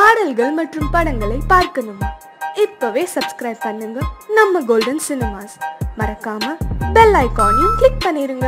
பாடல்கள் மற்றும் படங்களை பார்க்கணுமா இப்பவே சப்ஸ்கிரைப் பண்ணுங்க நம்ம கோல்டன் சினிமாஸ் மறக்காம பெல் ஐகானையும் கிளிக் பண்ணிருங்க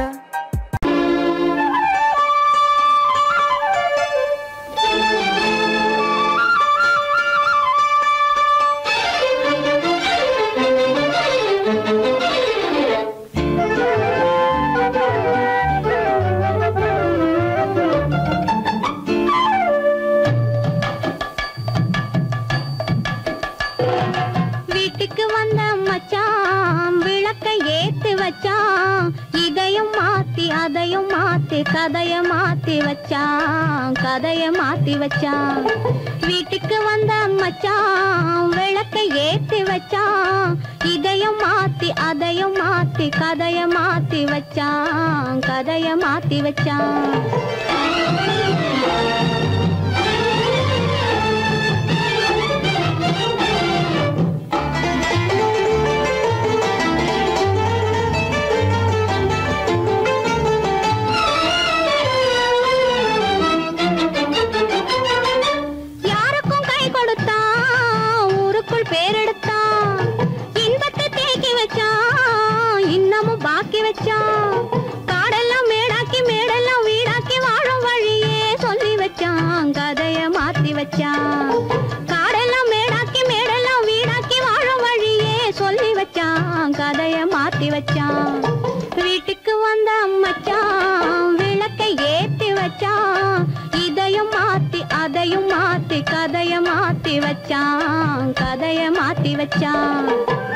வீட்டுக்கு வந்த மச்சான் விளக்க ஏத்தி வச்சான் இதையும் மாத்தி அதையும் மாத்தி கதைய மாத்தி வச்சான் கதைய மாத்தி வச்சான் வீட்டுக்கு வந்த மச்சான் விளக்க ஏத்தி வச்சான் இதையும் மாத்தி அதையும் மாத்தி கதைய மாத்தி வச்சான் கதைய மாத்தி வச்சான் யாருக்கும் கை கொடுத்தான் ஊருக்குள் பேரெடுத்தான் இன்பத்தை தேக்கி வச்சான் இன்னமும் பாக்கி வச்சான் காடெல்லாம் மேடாக்கி மேடெல்லாம் வீடாக்கி வாழும் வழியே சொல்லி வச்சான் கதைய மாத்தி வச்சான் காடெல்லாம் மேடாக்கி மேடெல்லாம் வீடாக்கி வாழும் வழியே சொல்லி வச்சான் கதைய மாத்தி வச்சான் வீட்டுக்கு வந்த மச்சான் விளக்கை ஏத்தி வச்சான் இதையும் மாத்தி அதையும் மாத்தி கதைய மாத்தி வச்சான் கதைய மாத்தி வச்சான்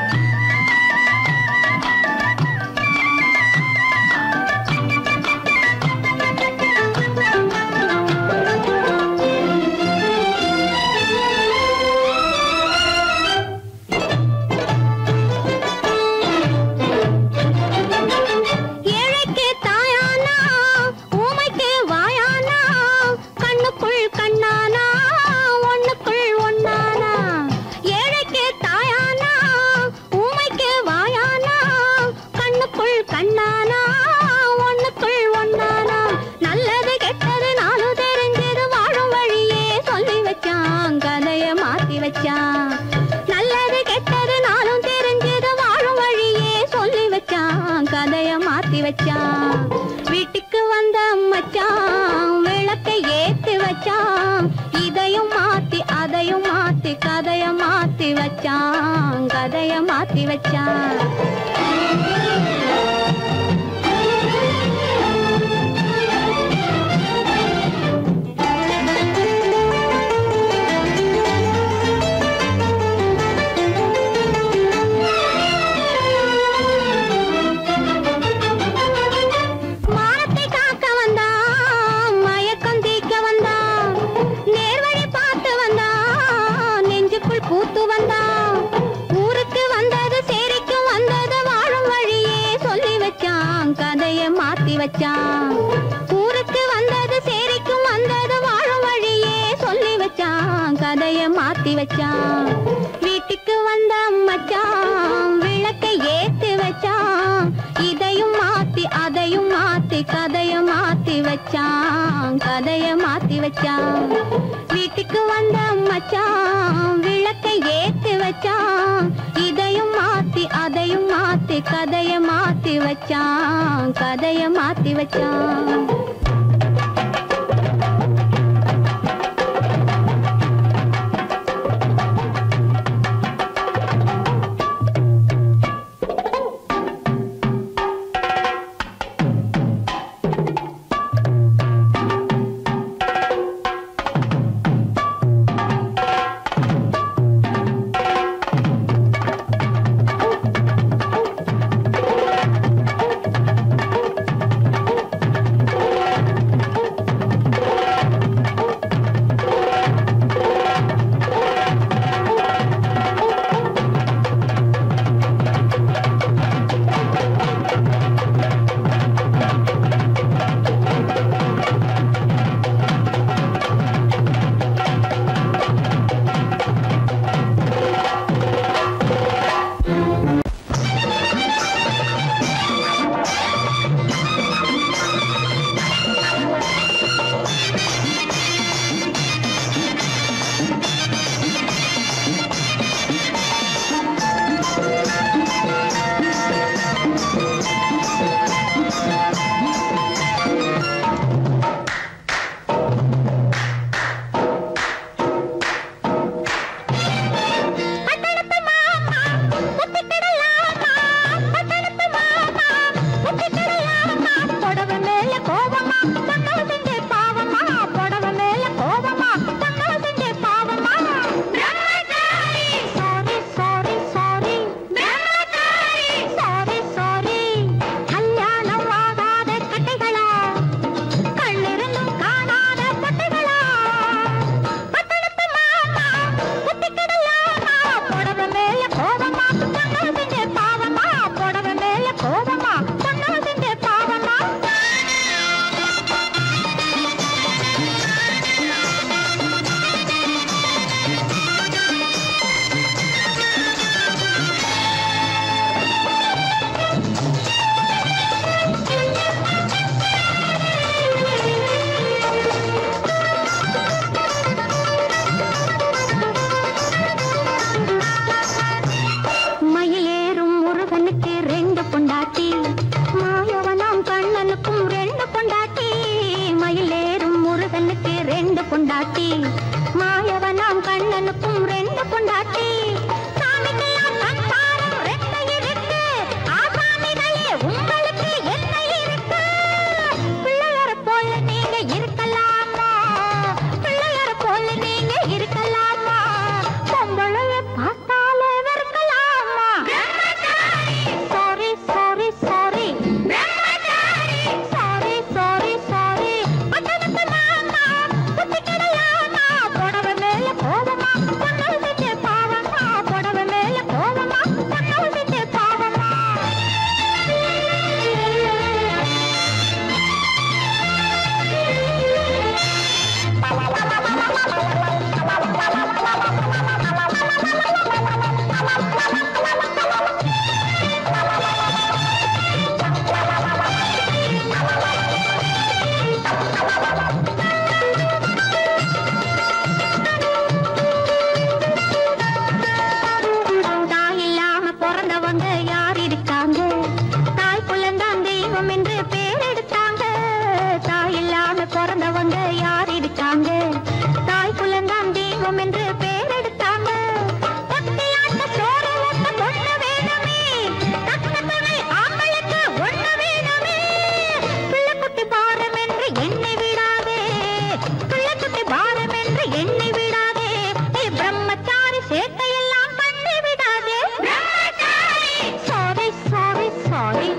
ஏழைக்கு தாயானா ஊமைக்கு வாயானா கண்ணுக்குள் கண்ணானா ஒண்ணுக்குள் ஒண்ணானா ஏழைக்கு தாயானா ஊமைக்கு வாயானா கண்ணுக்குள் கண்ணானா ஒண்ணுக்குள் ஒண்ணானா நல்லது கெட்டது நாலு தெரிஞ்சது வாழும் வழியே சொல்லி வச்சான் கதைய மாத்தி வச்சான் நல்லது கெட்டது நாளும் தெரிஞ்சது வாழும் வழியே சொல்லி வச்சான் கதைய மாத்தி வச்சான் வீட்டுக்கு வந்த மச்சான் விளக்கை ஏத்தி வச்சான் இதையும் மாத்தி அதையும் மாத்தி கதைய மாத்தி வச்சான் கதைய மாத்தி வச்சான் மானத்தை காக்க வந்தான் மயக்கம் தீக்க வந்தான் நேர்வழி பார்த்து வந்தான் நெஞ்சுக்குள் பூத்து வந்தான் ஊருக்கு வந்தது சேரிக்கும் வந்தது வாழும் வழியே சொல்லி வச்சான் கதைய மாத்தி வச்சான் ஊருக்கு வந்தது சேரிக்கும் வந்தது வாழும் வழியே சொல்லி வச்சான் கதைய மாத்தி வச்சான் வீட்டுக்கு வந்த மச்சான் விளக்கை ஏத்தி வச்சான் இதையும் மாத்தி அதையும் மாத்தி கதைய மாத்தி வச்சான் கதைய மாத்தி வச்சான் வீட்டுக்கு வந்த மச்சான் விளக்கை ஏத்தி வச்சான் இதையும் மாத்தி அதையும் மாத்தி கதைய மாத்தி வச்சான் கதைய மாத்தி வச்சான் குடும்பம் என்று பேரெடுத்தாங்க ஒட்டியாட்ட சோறு ஊட்ட பொண்ணு வேணுமே தக்க துணை ஆம்பளுக்கு ஒண்ணு வேணுமே பிள்ளைக்குட்டி பாரம் என்று எண்ணி விடாதே பிள்ளைக்குட்டி பாரம் என்று எண்ணி விடாதே ஏய் பிரம்மச்சாரி சேட்டையெல்லாம் பண்ணி விடாதே sorry sorry sorry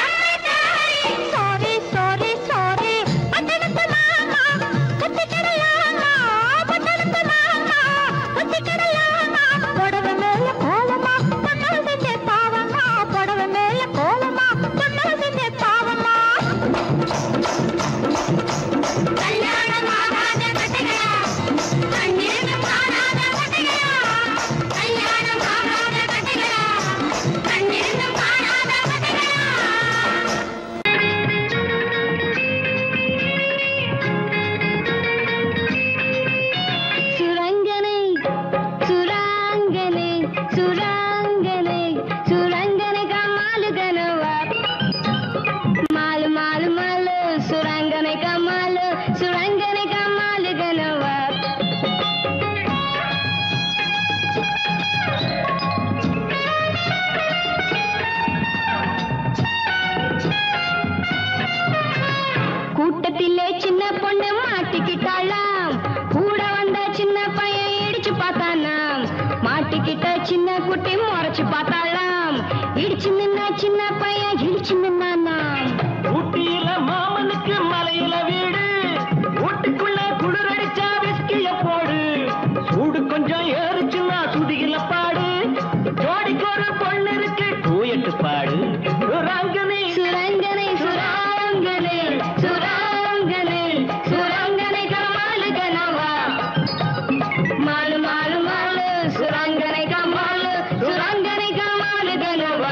sorry sorry sorry பட்டணத்து மாமா கத்திக்கிடலாமா பட்டணத்து மாமா கத்திக்கிடலாமா புடவை மேல கோலமா பொண்ணு செஞ்ச பாவமா புடவை மேல கோலமா பொண்ணு செஞ்ச பாவமா கல்யாணம் ஆகாத கட்டைகளா கண்ணிரண்டு காணாத கட்டைகளா கல்யாணம் ஆகாத கட்டைகளா கண்ணிரண்டு காணாத கட்டைகளா சுரங்கனை சுராங்கனை சுராங்கனை சுரங்கனை கமாலு கனவா மாலு மாலு மாலு சுரங்கனை கமாலு சுரங்கனை கமாலு கனவா கூட்டத்திலே சின்ன பொண்ணு மாட்டிக்கிட்டாளாம் கூட வந்த சின்ன பையன் இடிச்சு பார்த்தானாம் மாட்டிக்கிட்ட சின்ன குட்டி முறைச்சு பார்த்தாளாம் இடிச்சு நின்ன சின்ன பையன் இடிச்சு நின்னானாம் ஊட்டியில மாமனுக்கு மலையில வீடு வீட்டுக்குள்ள குளிரடிச்சா விஸ்கிய போடு சூடு கொஞ்சம் ஏறுச்சுன்னா சுதியில பாடு ஜோடிக்கு ஒரு பொண்ணு இருக்கு டூயட்டு பாடு ராங்கனி சுரங்கனை சுராங்கனை சுராங்கனை சுரங்கனை கமாலு கனவா மாலு மாலு மாலு சுரங்கனை கமாலு சுரங்கனை கமாலு கனவா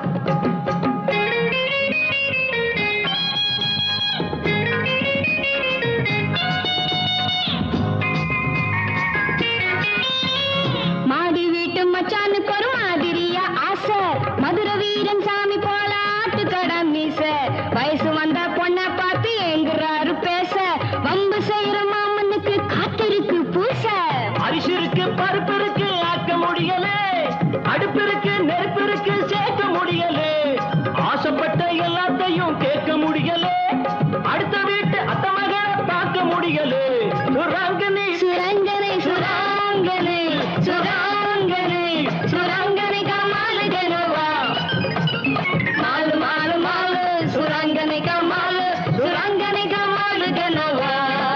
மாடி வீட்டு மச்சானுக்கு ஒரு மாதிரியா ஆசை மதுரை வீரன் சாமி போல ஆட்டுக்கடை மீச வயசு வந்த பொண்ணை பார்த்து எங்குறாரு பேச வம்பு செய்யற மாமனுக்கு காத்திருக்கு பூச அரிசி இருக்கு பருப்பு இருக்கு ஆக்க முடியல அடுப்பு இருக்கு நெருப்பு இருக்கு சேர்க்க முடியல ஆசைப்பட்ட எல்லாத்தையும் கேட்க முடியல அடுத்த வீட்டு அத்த மகளை பார்க்க முடியல ராங்கனி சுரங்கனை சுராங்கனை சுராங்கனை சுரங்கனை கமாலு கனவா மாலு மாலு மாலு சுரங்கனை கமாலு சுரங்கனை கமாலு கனவா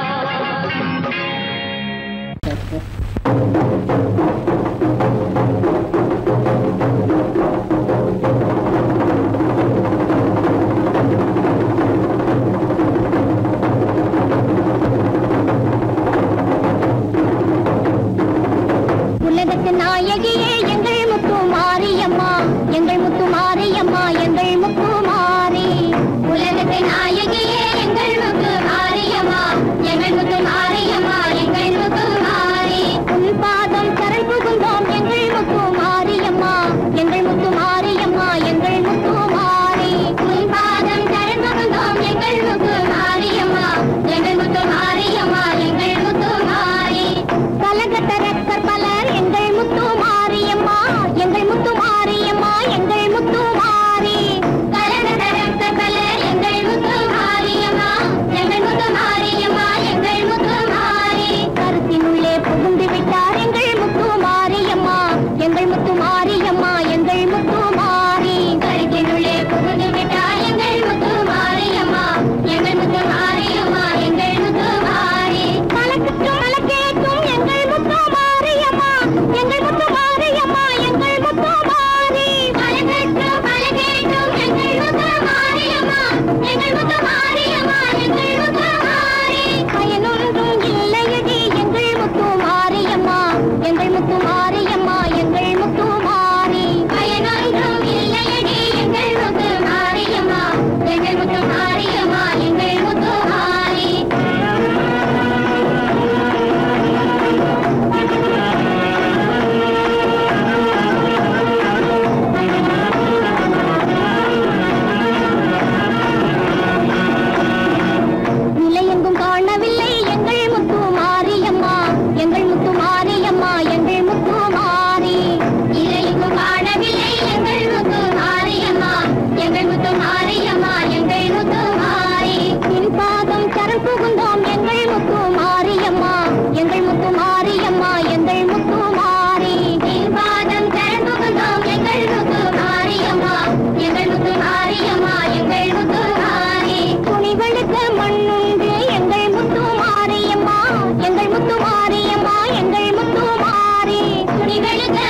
உலகத்து நாயகியே எங்கள் முத்து மாரியம்மா எங்கள் முத்து மாரியம்மா எங்கள் முத்து மாறி உலகத்து நாயகியே எங்கள் முத்து மாரியம்மா எங்கள் முத்து மாரியம்மா எங்கள் முத்து மாறி உன் பாதம் கரல் புகுந்தோம் எங்கள் முத்து மாரியம்மா எங்கள் முத்து மாரியம்மா எங்கள் முத்து மாறி உன் பாதம் கரல் புகுந்தோம் எங்கள் முத்து மாரியம்மா எங்கள் முத்து மாரியம்மா எங்கள் முத்து மாறி கலகட்ட ரத்தர் பலர் எங்கள் முத்து மாறி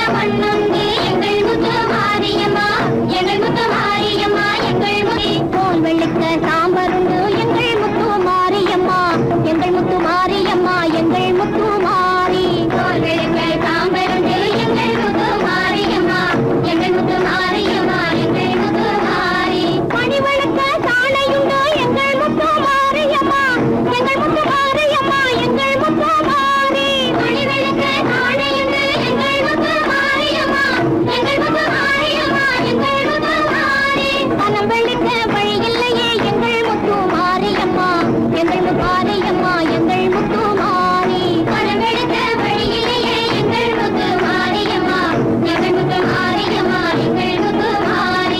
மண்ணுண்டு எங்கள் முத்து மாரியம்மா எங்கள் முத்து மாரியம்மா எங்கள் முதி போல் வெளுக்க சாம்பருண்டு எங்கள் முத்து மாரியம்மா எங்கள் முத்து மாரியம்மா எங்கள் முத்து மாரி போல் வெளுக்க சாம்பருண்டு எங்கள் முத்து மாரியம்மா எங்கள் முத்து மாரியம்மா எங்கள் முத்து மாரி பணி வளர்க்க சாலையுண்டு எங்கள் முத்து மாரியம்மா எங்கள் முத்து மாரியம்மா எங்கள் முத்து மாரி பணி வளர்க்க சாலையுண்டு எங்கள் முத்து மாரியம்மா எங்கள் முத்து மாரியம்மா எங்கள் முத்து மாரி பணம் வெளுக்க வழி இல்லையே எங்கள் முத்து மாரியம்மா எங்கள் முத்து மாரியம்மா எங்கள் முத்து மாரி பணம் வெளுக்க வழி இல்லையே எங்கள் முத்து மாரியம்மா எங்கள் முத்து மாரியம்மா எங்கள் முத்து மாரி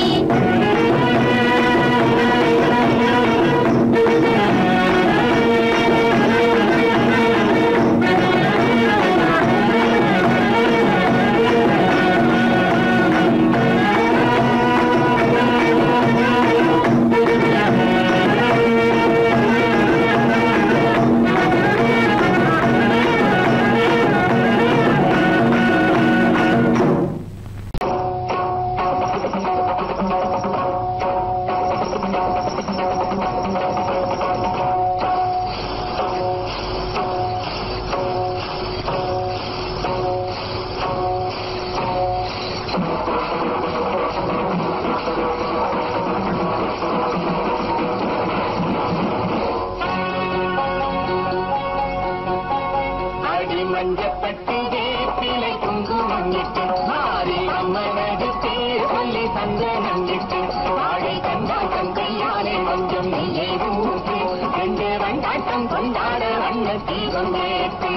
அடி மஞ்சப்பட்டி வேப்பிலை குங்குமம் இட்டு மாறி அம்மனது பேர் சொல்லி சந்தனம் இட்டு வாழை கண்டாட்டம் கையாலே கொஞ்சம் நெய்யை ஊற்றி ரெண்டு வண்டாட்டம் கொண்டாட வண்ண தீபம் ஏற்று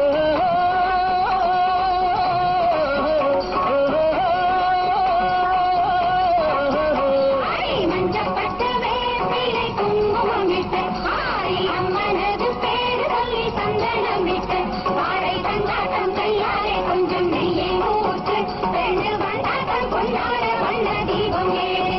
ஆரி மஞ்சப்பட்டு வேப்பிலை குங்குமம் இட்டு ஆரி அம்மனது பேர் சொல்லி சந்தனம் இட்டு வாழை கண்டாட்டம் கையாலே கொஞ்சம் நெய்யை ஊற்று ரெண்டு வண்டாட்டம் கொண்டாட வண்ண தீபம் ஏறு.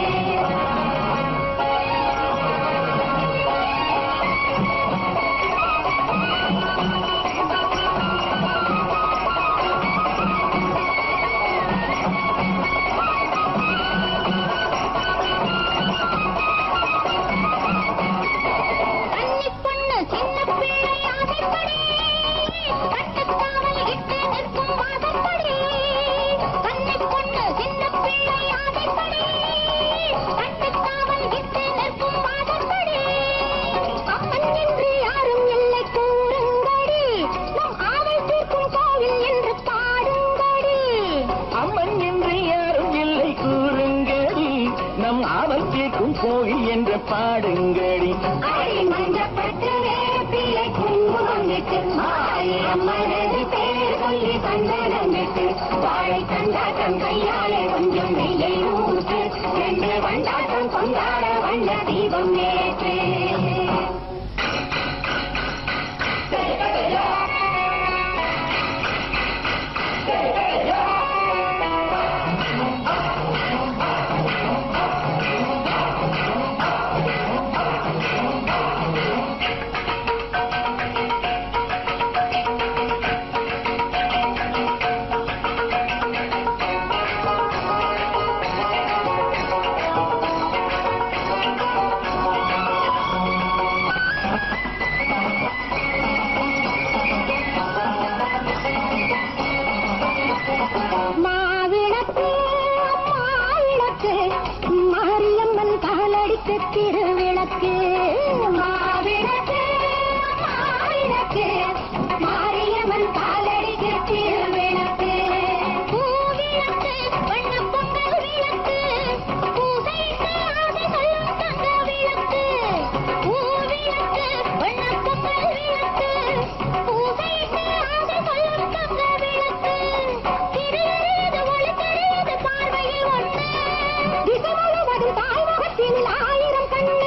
கன்னிப் பொண்ணு சின்ன பிள்ளை ஆசைப்படி கட்டுக்காவல் இட்டு நிற்கும் வாசப்படி கன்னிப் பொண்ணு சின்ன பிள்ளை ஆசைப்படி கட்டுக்காவல் இட்டு நிற்கும் வாசப்படி அம்மன் என்று யாரும் இல்லை கூறுங்கடி நம் ஆவல் தீர்க்கும் கோவில் என்று பாடுங்கடி அம்மன் என்று யாரும் இல்லை கூறுங்கடி நம் ஆவல் தீர்க்கும் கோயில் என்று பாடுங்கடி அடி மஞ்சப்பட்டு வேப்பிலை குங்குமம் இட்டு ஆயிரம் மனது பேர் சொல்லி சந்தனம் இட்டு வாழை கண்டாட்டம் கையாலே கொஞ்சம் நெய்யை ஊற்று ரெண்டு வண்டாட்டம் கொண்டாட வண்ண தீபம் ஏற்று மாவிளக்கு மாவிளக்கு மாரியம்மன் காலடிக்கு திருவிளக்கு மாவிளக்கு மாவிளக்கு மாரியம்மன் காலடிக்கு திருவிளக்கு பூவிளக்கு வண்ண பொங்கல் விளக்கு பூசைக்கு ஆசை சொல்லும் தங்க விளக்கு பூவிளக்கு வண்ண பொங்கல் விளக்கு பூசைக்கு ஆசை சொல்லும் தங்க விளக்கு திரையறியது ஒளி தெரியுது பார்வையில் ஒன்று திசை முழுவதும் தாய் முகத்தில் ஆயிரம் கண்ணு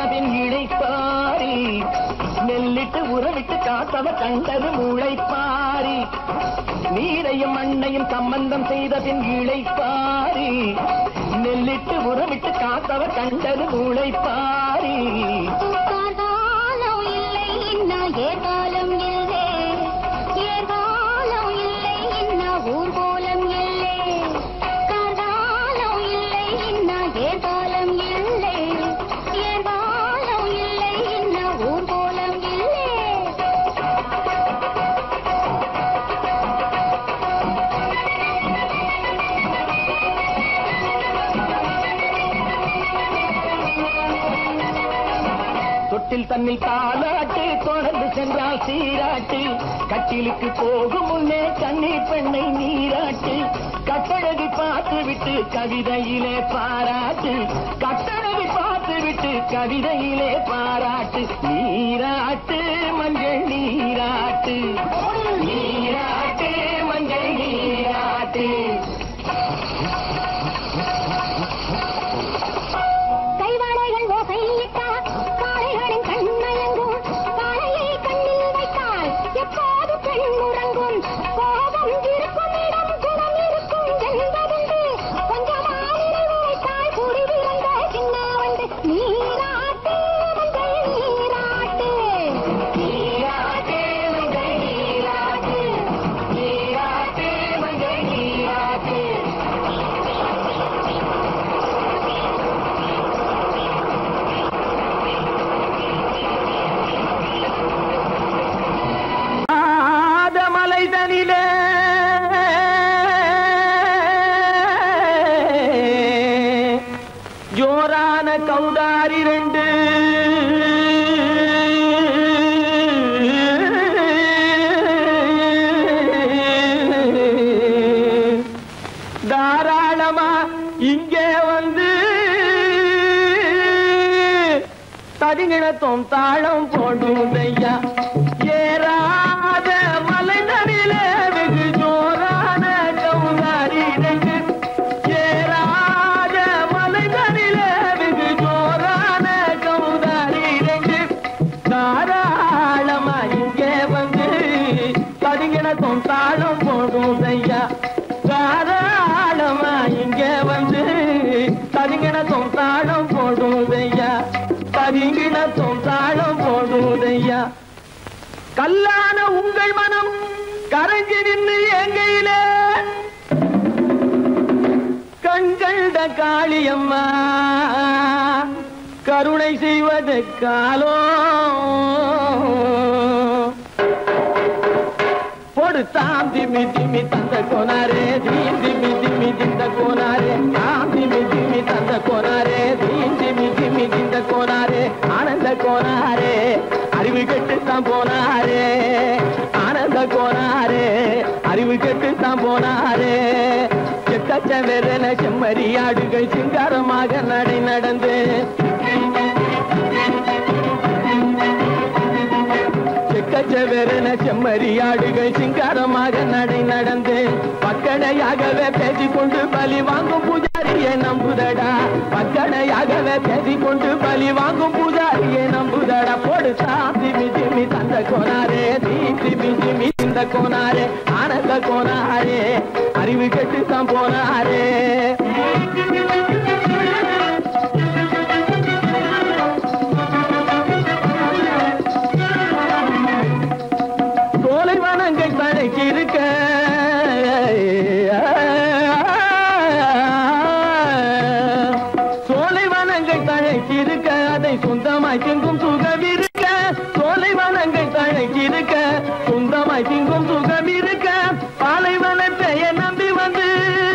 செய்தபின் இழைப்பாரி நெல்லிட்டு உறவிட்டு காத்தவ கண்டது முளைப்பாரி நீரையும் மண்ணையும் சம்பந்தம் செய்தபின் இழைப்பாரி நெல்லிட்டு உறவிட்டு காத்தவ கண்டது முளைப்பாரி காலம் இல்லை இன்னும் ஏகாலம் இல்லை ஏகாலம் இல்லை இன்னும் ஊர்கோலம் இல்லை காலம் இல்லை இன்னும் ஏகாலம் இல்லை ஏகாலம் இல்லை இன்னும் ஊர்கோலம் இல்லை தொட்டில் தன்னில் தாலாட்டு தொடர்ந்து சென்றால் சீராட்டு கட்டிலுக்கு போகும் முன்னே கண்ணீர் பெண்ணை நீராட்டு கட்டழகி பார்த்து விட்டு கவிதையிலே பாராட்டு கட்டழகி பார்த்து விட்டு கவிதையிலே பாராட்டு நீராட்டு மஞ்சள் நீராட்டு நீராட்டு மஞ்சள் நீராட்டு கைவாடைகள் ஓசையிட்டால் காளைகளின் கண்மயங்கும் காளையை கண்ணில் வைத்தால் எப்போது பெண் உறங்கும் கோபம் இருக்கும் இடம் குணம் இருக்கும் என்பதுண்டு கொஞ்சமானிரை வைத்தால் குடி விரைந்த சின்ன வண்டு நீராட்டு மஞ்சள் நீராட்டு நீராட்டு மஞ்சள் நீராட்டு நீராட்டு மஞ்சள் நீராட்டு ஆதமலைதனிலே ஜோரான கௌதாரி ரெண்டு தாராளமா இங்கே வந்து தரிங்கிணத்தும் தாளம் போடும் ஐயா ஏறாத மலை நடிலே வெகு ஜோரான கௌதாரி ரெண்டு ஏறாத மலை நடிலே வெகு ஜோரான கௌதாரி ரெண்டு தாராளமா இங்கே வந்து தரிங்கிணத்தும் தாளம் போடும் ஐயா தாராளமா இங்கே வந்து தரிங்கிணத்தும் தாளம் போடும் ஐயா தரிங்கிணத்தும் தாளம் போடும் ஐயா கல்லான உங்கள் மனம் கரைஞ்சி நின்று எங்கையிலே கண்கண்ட காளியம்மா கருணை செய்வது காலோ போடு தாம் திமி திமி தந்த கோனாரே தீம் திமி திமி திந்த கோனாரே தாம் திமி திமி தந்த கோனாரே தீம் திமி திமி திந்த கோனாரே ஆனந்த கோனாரே அறிவு கெட்டு தான் போனாரே ஆனந்த கோனாரே அறிவு கெட்டு தான் போனாரே செக்கச்ச வெறன செம்மறியாடுகள் சிங்காரமாக நடை நடந்து செக்கச்சவெறன செம்மறியாடுகள் சிங்காரமாக நடை நடந்து பக்கடையாகவே பேசிக்கொண்டு பலி வாங்கும் பூஜாரியை நம்புதடா பக்கடையாகவே பேசிக்கொண்டு பலி வாங்கும் பூஜாரியை நம்புதடா போடு திமி திமி தந்த கோனாரே தீ திமி திமி இந்த கோனாரே ஆனந்த கோனாரே அறிவு கெட்டு தான் போனாரே சோலைவனங்கள் தழைக்கிருக்க சோலைவனங்கள் தழைக்கிருக்க அதை சொந்தமாய் திங்கும் சுகம் இருக்க சோலைவனங்கள் தழைக்கிருக்க சொந்தமாய் திங்கும் சுகம் இருக்க பாலைவனத்தை நம்பி வந்து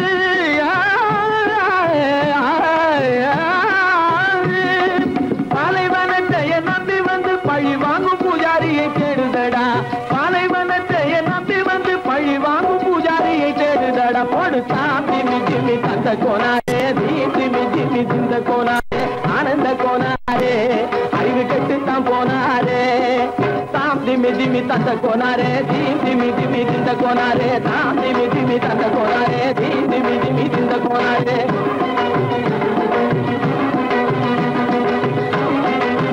பாலைவனத்தை நம்பி வந்து பழி வாங்கும் பூஜாரியை தேடுதடா பாலைவனத்தை நம்பி வந்து பழி வாங்கும் பூஜாரியை தேடுதடா போடு தாம் திமி திமி தந்த கோனாரே தீ திமி திமி திந்த கோனாரே ஆனந்த கோனாரே அறிவு கெட்டு தான் போனாரே தாம் திமி திமி தந்த கோனாரே தீ திமி திமி திந்த கோனாரே தாம் திமி திமி தந்த கோனாரே தீ திமி திமி திந்த கோனாரே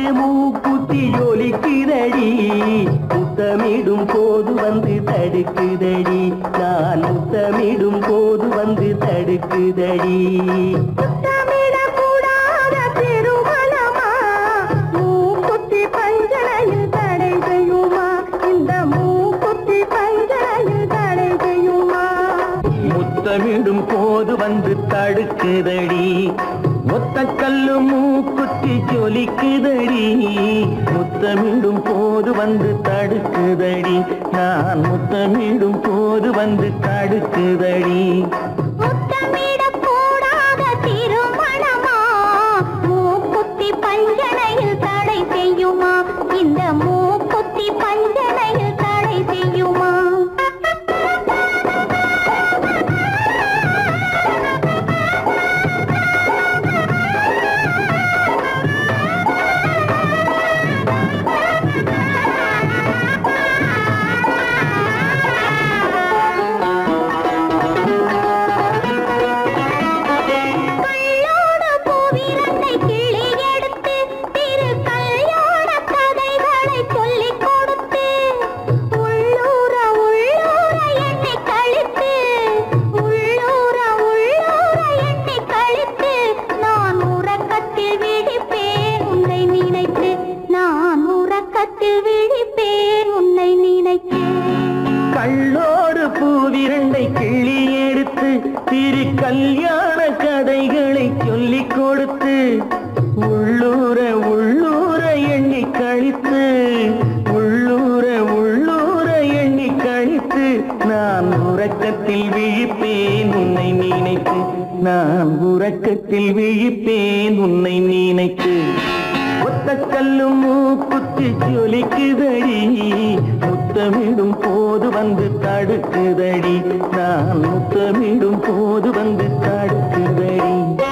மூக்குத்தி ஒலிக்குதடி முத்தமிடும் போது வந்து தடுக்குதடி நான் முத்தமிடும் போது வந்து தடுக்குதடி முத்தமிடக்கூடாத திருமணமா மூக்குத்தி பஞ்சனையில் தடை செய்யுமா இந்த மூக்குத்தி பஞ்சனையில் தடை செய்யுமா முத்தமிடும் போது வந்து தடுக்குதடி ஒத்த கல்லு மூக்குத்தி ஜொலிக்குதடி முத்தமிடும் போது வந்து தடுக்குதடி நான் முத்தமிடும் போது வந்து தடுக்குதடி முத்தமிடக்கூடாத திருமணமா மூக்குத்தி பஞ்சனையில் தடை செய்யுமா இந்த மூக்குத்தி பஞ்சனையில் தடை செய்யுமா கள்ளோட பூவிரண்டை கிள்ளி எடுத்து திரு கல்யாண கதைகளை சொல்லிக் கொடுத்து உள்ளூர உள்ளூர எண்ணி கழித்து உள்ளூர உள்ளூர எண்ணி கழித்து நான் உறக்கத்தில் விழிப்பேன் உன்னை நினைத்து நான் உறக்கத்தில் விழிப்பேன் உன்னை நினைத்து கள்ளோடு பூவிரண்டை கிள்ளி எடுத்து திரு கல்யாண கதைகளை சொல்லிக் கொடுத்து உள்ளூர உள்ளூர எண்ணி கழித்து உள்ளூர உள்ளூர எண்ணி கழித்து நான் உறக்கத்தில் விழிப்பேன் உன்னை நினைத்து நான் உறக்கத்தில் விழிப்பேன் உன்னை நினைத்து ஒத்த கல்லும் மூக்குத்தி ஜொலிக்குதடி முத்தமிடும் போது வந்து தடுக்குதடி நான் முத்தமிடும் போது வந்து தடுக்குதடி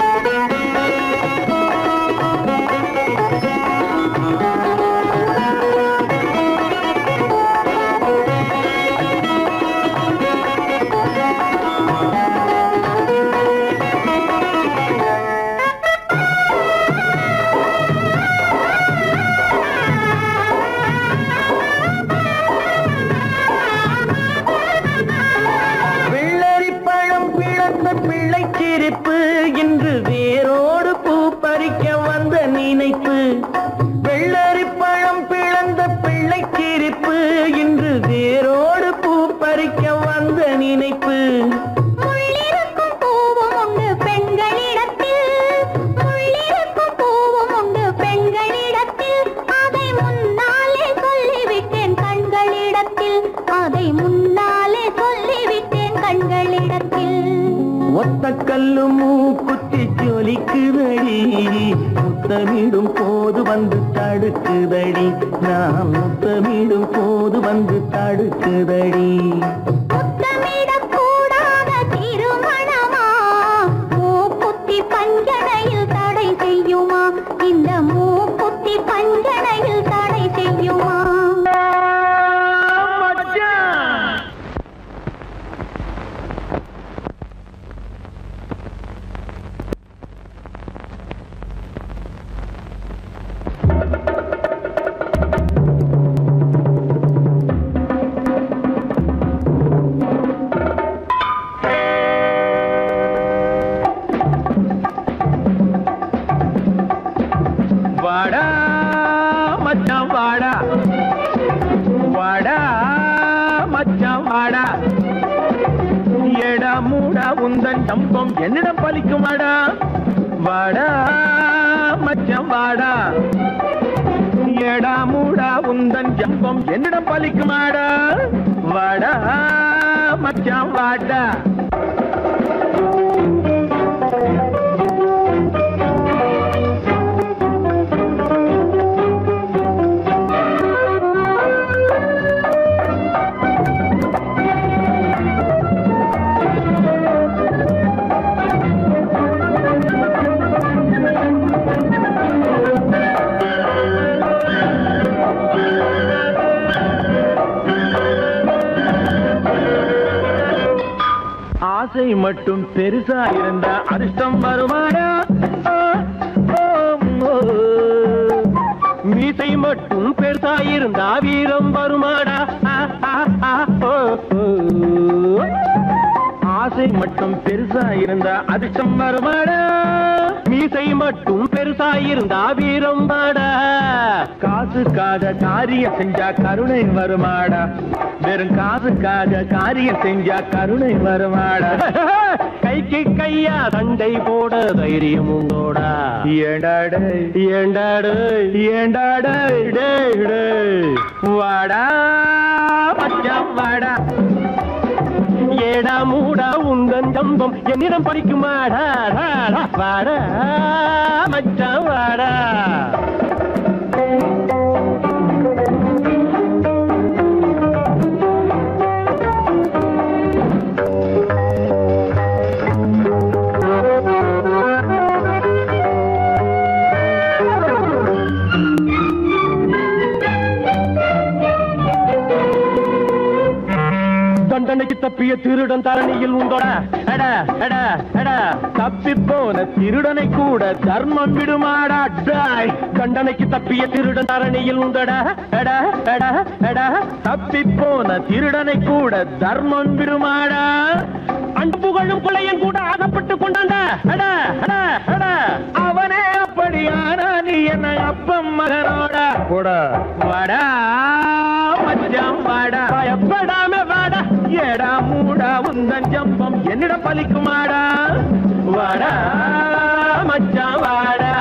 வெள்ளரி பழம் பிளந்த பிள்ளை சிரிப்பு இன்று வேரோடு பூ பறிக்க வந்த நினைப்பு வெள்ளரி பழம் பிளந்த பிள்ளை சிரிப்பு இன்று வேரோடு பூ பறிக்க வந்த நினைப்பு முள்ளிருக்கும் பூவும் உண்டு பெண்களிடத்தில் முள்ளிருக்கும் பூவும் உண்டு பெண்களிடத்தில் அதை முன்னாலே சொல்லிவிட்டேன் கண்களிடத்தில் அதை முன்னாலே சொல்லிவிட்டேன் கண்களிடத்தில் ஒத்த கல்லு மூக்குத்தி ஜொலிக்குதடி முத்தமிடும் போது வந்து தடுக்குதடி நான் முத்தமிடும் போது வந்து தடுக்குதடி முத்தமிடக்கூடாத திருமணமா மூக்குத்தி பஞ்சனையில் தடை செய்யுமா இந்த மூக்குத்தி பஞ்சனையில் தடை செய்யுமா வாடா மச்சான் வாடா வாடா மச்சான் வாடா எடா மூடா உந்தன் சம்பம் என்னிடம் பலிக்குமாடா வாடா மச்சான் வாடா எடா மூடா உந்தன் ஜம்பம் என்னிடம் பலிக்குமாடா வாடா மச்சான் வாடா ஆசை மட்டும் பெருசா இருந்தா அதிர்ஷ்டம் வருமாடா ஆ, ஓ, ஓ. மீசை மட்டும் பெருசாயிருந்தா வீரம் வருமாடா ஆ, ஆ, ஆ, ஓ, ஓ. ஆசை மட்டும் பெருசா இருந்தா அதிர்ஷ்டம் வருமாடா மீசை மட்டும் பெருசா இருந்தா வீரம் வாடா காசுக்காக காரியம் செஞ்சா கருணை வருமாடா வெறும் காசுக்காக காரியம் செஞ்சா கருணை வருமாடா கைக்கு கையா சண்டை போட தைரியம் உண்டோடா ஏண்டாடு ஏண்டாடு ஏண்டாடு டேய், டேய். வாடா மச்சான் வாடா ஏடா மூடா உந்தன் ஜம்பம் என்னிடம் படிக்குமாடா டா, டா, வாடா மச்சான் வாடா தண்டனைக்கு தப்பிய திருடன் தரணியில் உண்டோடா எடா எடா எடா தப்பி போன திருடனை கூட தர்மம் விடுமாடா டாய் தண்டனைக்கு தப்பிய திருடன் தரணியில் உண்டடா எடா எடா எடா தப்பி போன திருடனை கூட தர்மம் விடுமாடா அன்பு புகழும் பிள்ளையன் கூட ஆகப்பட்டு கொண்டாண்டா எடா எடா எடா அவனே அப்படியானா நீ என்ன அப்பம் மகனோடா போடா வாடா மச்சான் வாடா பயப்படாம வாடா ஏடா மூடா உந்தன் ஜம்பம் என்னிடம் பலிக்குமாடா வாடா மச்சான் வாடா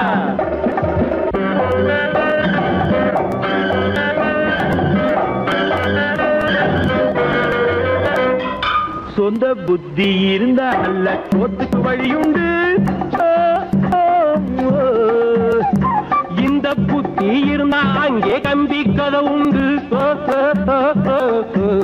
சொந்த புத்தி இருந்தா அல்ல சோத்துக்கு வழியுண்டு ஓ, ஓ, ஓ. இந்த புத்தி இருந்தா அங்கே கம்பி கதை உண்டு ஓ, ஓ, ஓ, ஓ, ஓ.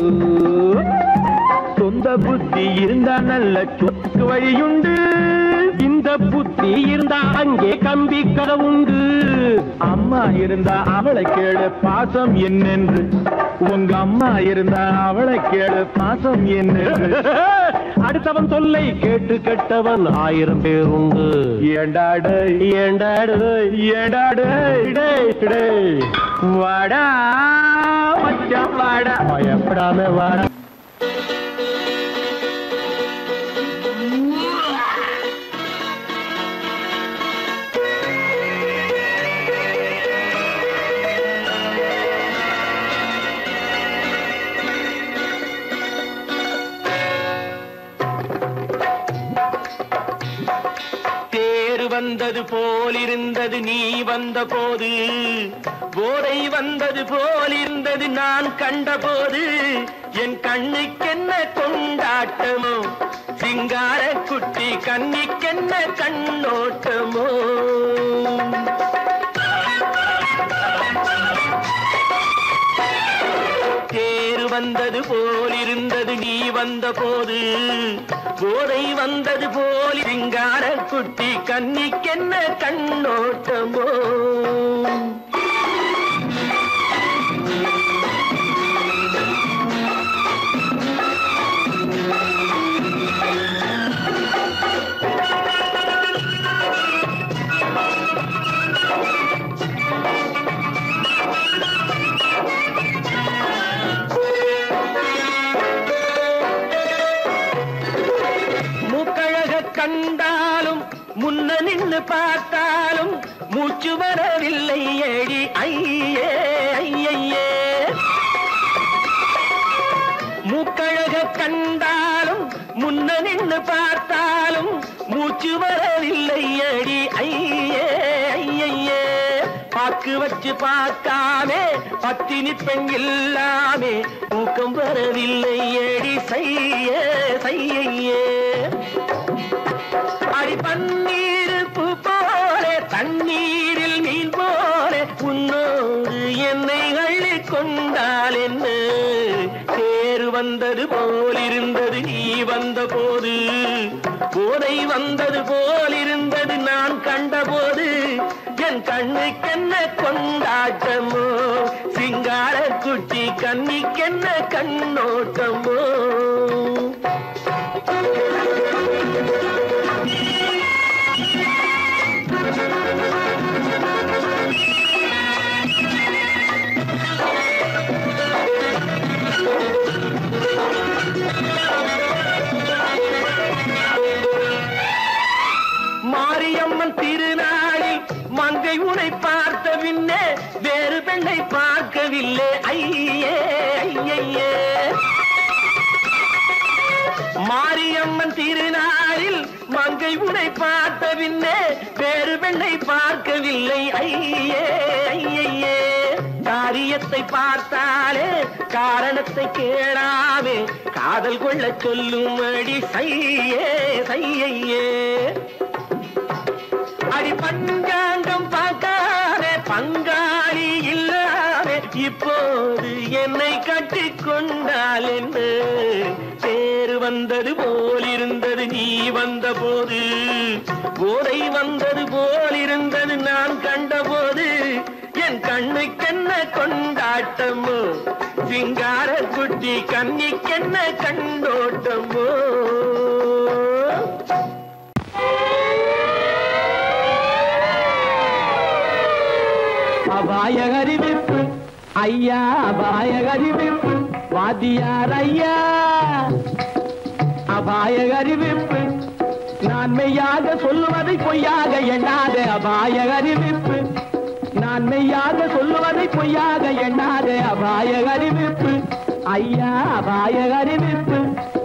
சொந்த புத்தி இருந்தா நல்ல சொத்துக்கு வழியுண்டு இந்த புத்தி இருந்தா அங்கே கம்பி கதை உண்டு அம்மா இருந்தா அவளை கேளு பாசம் என்னென்று உங்க அம்மா இருந்தா அவளை கேளு பாசம் என்னென்று அடுத்தவன் சொல்லை கேட்டு கெட்டவன் ஆயிரம் பேர் உண்டு ஏண்டாடு ஏண்டாடு ஏண்டாடு டேய், டேய். வாடா மச்சான் வாடா பயப்படாம வாடா தேர் வந்தது போலிருந்தது நீ வந்த போது போதை வந்தது போலிருந்தது நான் கண்டபோது என் கண்ணுக்கென்ன கொண்டாட்டமோ சிங்கார குட்டி கண்ணிக்கென்ன கண்ணோட்டமோ தேர் வந்தது போலிருந்தது நீ வந்த போது போதை வந்தது போல் சிங்கார குட்டி கண்ணிக்கென்ன கண்ணோட்டமோ மூக்கழக கண்டாலும் முன்ன நின்னு பார்த்தாலும் மூச்சு வரவில்லை ஏடி ஐயே ஐயையே மூக்கழக கண்டாலும் முன்ன நின்னு பார்த்தாலும் மூச்சு வரவில்லை அடி ஐயே ஐயையே பாக்கு வச்சு பார்க்காமே பத்தினி பெண் இல்லாமே தூக்கம் வரவில்லை அடி செய்ய செய்யையே அடி பன்னீர் பூ போல தண்ணீரில் மீன் போல உன்னோடு என்னை அள்ளி கொண்டால் என்ன தேர் வந்தது போலிருந்தது நீ வந்த போது போதை வந்தது போலிருந்தது நான் கண்டபோது என் கண்ணுக்கென்ன கொண்டாட்டமோ சிங்கார குட்டி கண்ணிக்கென்ன கண்ணோட்டமோ பெண்ணை பார்க்கவில்லை ஐயே ஐயையே மாரியம்மன் திருநாளில் மங்கை உனை பார்த்த பின்னே வேறு பெண்ணை பார்க்கவில்லை ஐயே ஐயையே காரியத்தை பார்த்தாலே காரணத்தை கேளாமே காதல் கொள்ள சொல்லும்படி சையே சையையே அடி பஞ்சாங்கம் பார்க்காதே பங்காளி இல்லாமே இப்போது என்னை கட்டிக் கொண்டால் என்று தேர் வந்தது போல் இருந்தது நீ வந்த போது போதை வந்தது போல் இருந்தது நான் கண்டபோது என் கண்ணுக்கென்ன கொண்டாட்டமோ சிங்கார குட்டி கண்ணிக்கென்ன கண்டோட்டமோ அபாய அறிவிப்பு ஐயா அபாய அறிவிப்பு வாத்தியார் ஐயா அபாய அறிவிப்பு நான் மெய்யாக சொல்லுவதை பொய்யாக எண்ணாத அபாய அறிவிப்பு நான் மெய்யாக சொல்லுவதை பொய்யாக எண்ணாத அபாய அறிவிப்பு ஐயா அபாய அறிவிப்பு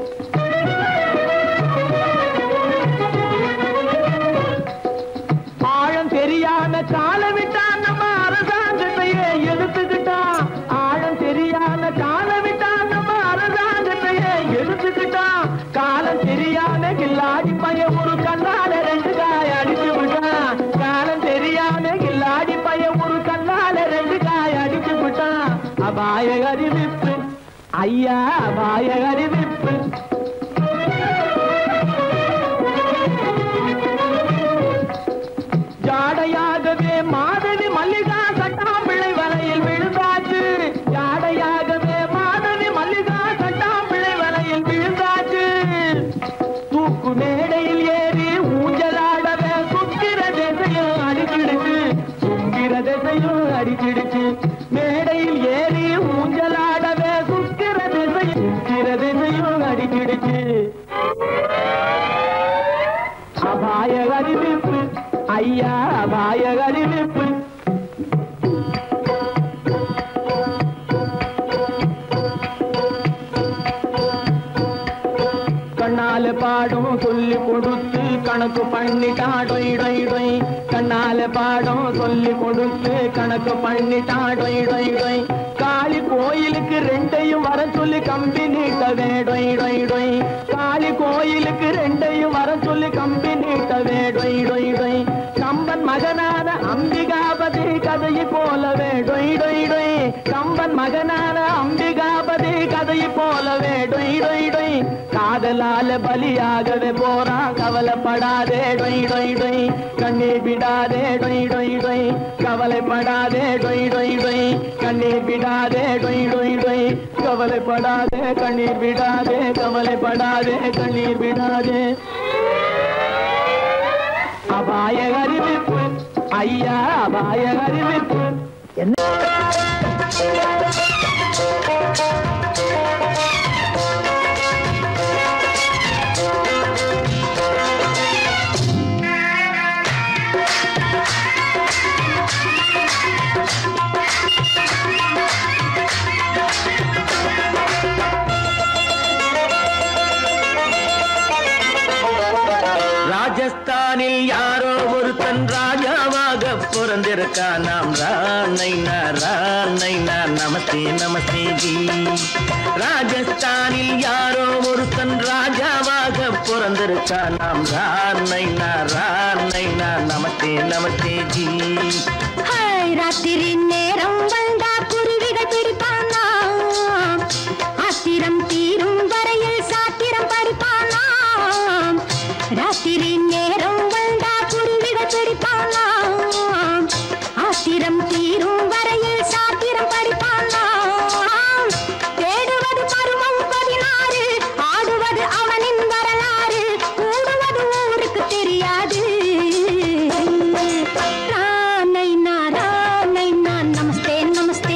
ஆழம் தெரியாம கால விட்டான் நம்ம அரசாங்கத்தையே எடுத்துக்கிட்டான் ஆழம் தெரியாம கால விட்டான் நம்ம அரசாங்கத்தையே எடுத்துக்கிட்டான் காலம் தெரியாம கில்லாடி பைய ஒரு கண்ணால ரெண்டு காய அடிச்சு விட்டான் காலம் தெரியாம கில்லாடி பைய ஒரு கண்ணால ரெண்டு காய அடிச்சு விட்டான் அபாய அறிவிப்பு ஐயா அபாய அறிவிப்பு ஜாடையாகவே மாதவி மல்லிகா சட்டாம்பிள்ளை வலையில் விழுந்தாச்சு ஜாடையாகவே மாதவி மல்லிகா சட்டாம்பிள்ளை வலையில் விழுந்தாச்சு தூக்கு மேடையில் ஏறி ஊஞ்சலாடவே சுக்கிர திசையும் அடிச்சிடுச்சு சுக்கிர திசையும் அடிச்சிடுச்சு மேடையில் ஏறி ஊஞ்சலாடவே சுக்கிர திசையும் சுக்கிர திசையும் அடிச்சிடுச்சு அபாய அறிவிப்பு ஐயா அபாய அறிவிப்பு கண்ணால பாடம் சொல்லி கொடுத்து கணக்கு பண்ணிட்டா டொய் டொய் டொய் கண்ணால பாடம் சொல்லி கொடுத்து கணக்கு பண்ணிட்டா டொய் டொய் டொய் காளி கோயிலுக்கு ரெண்டையும் வர சொல்லி கம்பி நீட்டவே டொய் டொய் டொய் காளி கோயிலுக்கு ரெண்டையும் வர சொல்லி கம்பி நீட்டவே டொய் டொய் டொய் கம்பன் மகனான அம்பிகாபதி கதையை போலவே டொய் டொய் டொய் கம்பன் மகனான அம்பிகாபதி கதையை போலவே டொய் டொய் டொய் காதலால பலியாகவே போறான் கவலைப்படாதே டொய் டொய் டொய் கண்ணீர் விடாதே டொய் டொய் டொய் கவலைப்படாதே டொய் டொய் டொய் கண்ணீர் விடாதே டொய் டொய் டொய் கவலைப்படாதே கண்ணீர் விடாதே கவலைப்படாதே கண்ணீர் விடாதே அபாய அறிவிப்பு ஐயா அபாய அறிவிப்பு என்ன ராஜஸ்தானில் யாரோ ஒருத்தன் ராஜாவாக பிறந்திருக்கான் நாம் ராணைனா ராணைனா நமஸ்தே நமஸ்தே ஜி ராஜஸ்தானில் யாரோ ஒருத்தன் ராஜாவாக பிறந்திருக்கான் நாம் ராணைனா ராணைனா நமஸ்தே நமஸ்தே ஜி ஹாய், ராத்திரி நேரம் வந்தா குருவிகள் பிடிப்பானா ஆத்திரம் தீரும் வரையில் சாத்திரம் படிப்பானா ராத்திரி நேரம் வந்தா குருவிகள் பிடிப்பானா ஆத்திரம் தீரும் வரையில் சாத்திரம் படிப்பானா தேடுவது பருவம் பதினாறு ஆடுவது அவனின் வரலாறு கூடுவது ஊருக்கு தெரியாது ரானைனா ரானைனா நமஸ்தே நமஸ்தே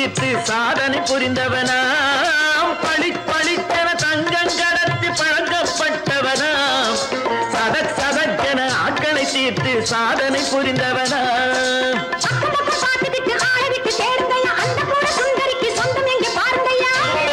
தீர்த்து சாதனை புரிந்தவனாம் பளி பளித்தென தங்கம் கடத்தி பழக்கப்பட்டவனாம் சதக் சதக்கென ஆட்களை தீர்த்து சாதனை புரிந்தவனாம் பாட்டுக்கிட்டு ஆள விட்டு தேடுங்கய்யா அந்த கூட சுந்தரிக்கு சொந்தம் எங்க பாருங்கய்யா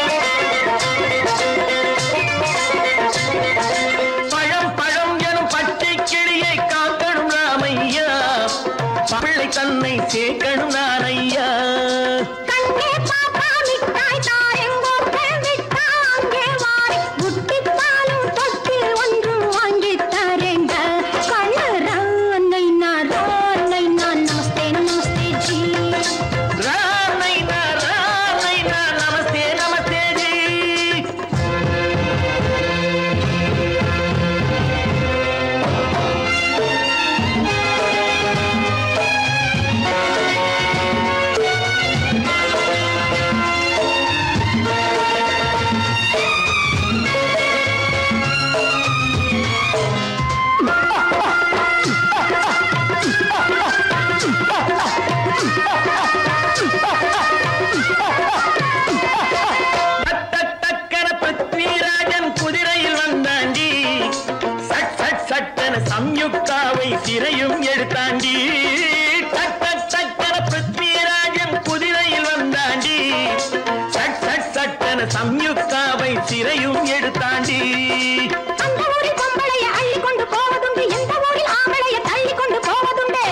பழம் பழம் எனும் பச்சை கிளியை காக்கணும் ராமையா பிள்ளை தன்னை சேர்க்கணும் நான் ஐயா கண்ணே பாப்பா மிட்டாய் தாரெங்கோ விட்டா அங்கே வாரி புட்டித்தாலும் தொட்டு ஒன்று வாங்கி தரேங்க கண்ணரானை நான் ரானை நான் நமஸ்தே நமஸ்தே ஜி ராமைனா ராமைனா நமஸ்தே நமஸ்தே ஜி டக் டக் டக்கென பிருத்விராஜன் குதிரையில் வந்தாண்டி சட் சட் சட்டென சம்யுக்தாவை சிறையும் எடுத்தாண்டி டக் டக் டக்கென பிருத்விராஜன் குதிரையில் வந்தாண்டி சட் சட் சட்டென சம்யுக்தாவை சிறையும் எடுத்தாண்டி அந்த ஊரில் பொம்பளைய அள்ளி கொண்டு போவதுண்டு எந்த ஊரில் ஆம்பளைய தள்ளி கொண்டு போவதுண்டு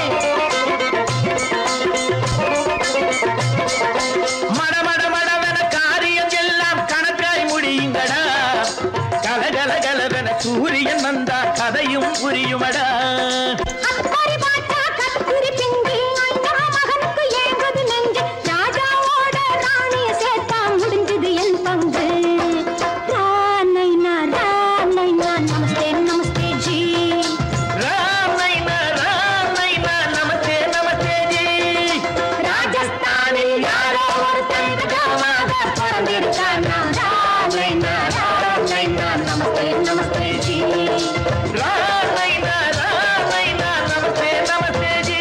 மட மட மடவென காரியம் எல்லாம் கணக்காய் முடியுங்கடா கலகல கலவென சூரியன் வந்தா கதையும் புரியுமடா அக்கறை பாட்டா கத்திரி பிங்கி ஐயா மகனுக்கு ஏங்குது நெஞ்சு ராஜாவோட ராணிய சேர்த்தா முடிஞ்சது என் பங்கு ரானைனா ரானைனா நமஸ்தே நமஸ்தே ஜி ராமைனா ராமைனா நமஸ்தே நமஸ்தே ஜி ராஜஸ்தானில் யாரோ ஒருத்தன் ராஜாவாக பிறந்திருக்கானா ரானைனா ரானைனா நமஸ்தே நமஸ்தே ஜி ராமைனா ராமைனா நமஸ்தே நமஸ்தே ஜி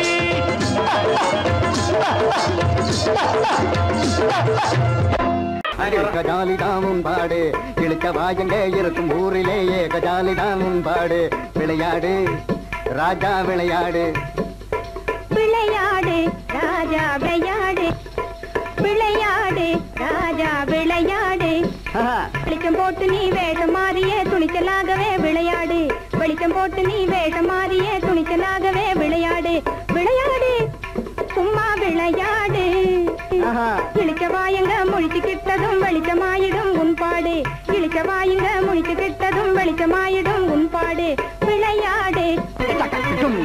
கஜாலிதான் உன்பாடு இழுக்க வாயங்கே இருக்கும் ஊரிலேயே கஜாலிதான் உன்பாடு விளையாடு ராஜா விளையாடு விளையாடு ராஜா விளையாடு விளையாடு ராஜா விளையாடு ஆஹா, வெளிச்சம் போட்டு நீ வேஷம் மாறியே துணிச்சலாகவே விளையாடு வெளிச்சம் போட்டு நீ வேஷம் மாறியே துணிச்சலாகவே விளையாடு விளையாடு சும்மா விளையாடு ஆஹா. இழிச்ச வாயங்க முழிச்சு கிட்டதும் வெளிச்சமாயிடும் உன் பாடு இழிச்ச வாயுங்க முழிச்சு கிட்டதும் வெளிச்சமாயிடும் உன் பாடு விளையாடு டும்.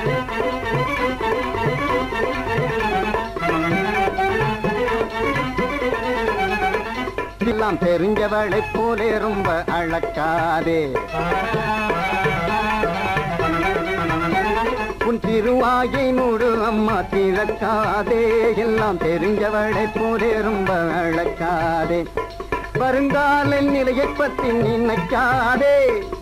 எல்லாம் தெரிஞ்சவளை போலே ரொம்ப அழக்காதே உன் திருவாயை மூடு அம்மா திறக்காதே எல்லாம் தெரிஞ்சவளை போலே ரொம்ப அழக்காதே வருங்கால நிலையை பத்தி நினைக்காதே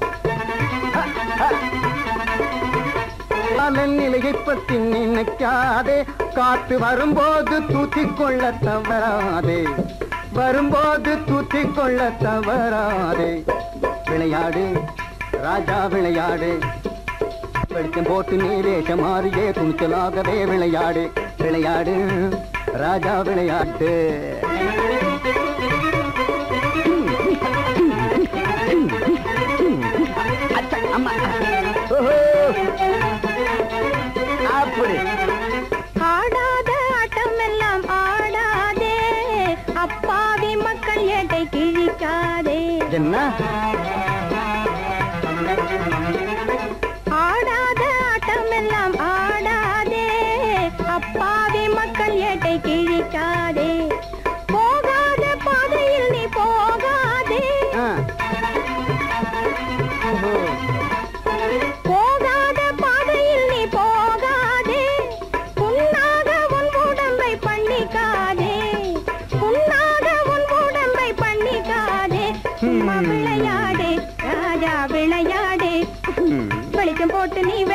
காலன் நிலையை பத்தி நினைக்காதே காத்து வரும்போது தூத்திக் கொள்ள தவறாதே வரும்போது தூத்திக் கொள்ள தவறாதே விளையாடு ராஜா விளையாடு வெளிச்சம் போட்டு நீ வேஷம் மாறியே துணிச்சலாகவே விளையாடு விளையாடு ராஜா விளையாட்டு அச்சா, அம்மா ஓஹோ. அப்படி ஆடாத ஆட்டம் எல்லாம் ஆடாதே அப்பாவி மக்கள் ஏட்டை கிழிக்காதே என்ன ஆடாத ஆட்டம் எல்லாம் ஆடாதே அப்பாவி மக்கள் ஏட்டை கிழிக்காதே போகாத பாதையில் நீ போகாதே ஆ. ஓஹோ. போகாத பாதையில் நீ போகாதே புண்ணாக உன் உடம்பை பண்ணிக்காதே புண்ணாக உன் உடம்பை பண்ணிக்காதே சும்மா விளையாடு ராஜா விளையாடு ம். வெளிச்சம் போட்டு நீ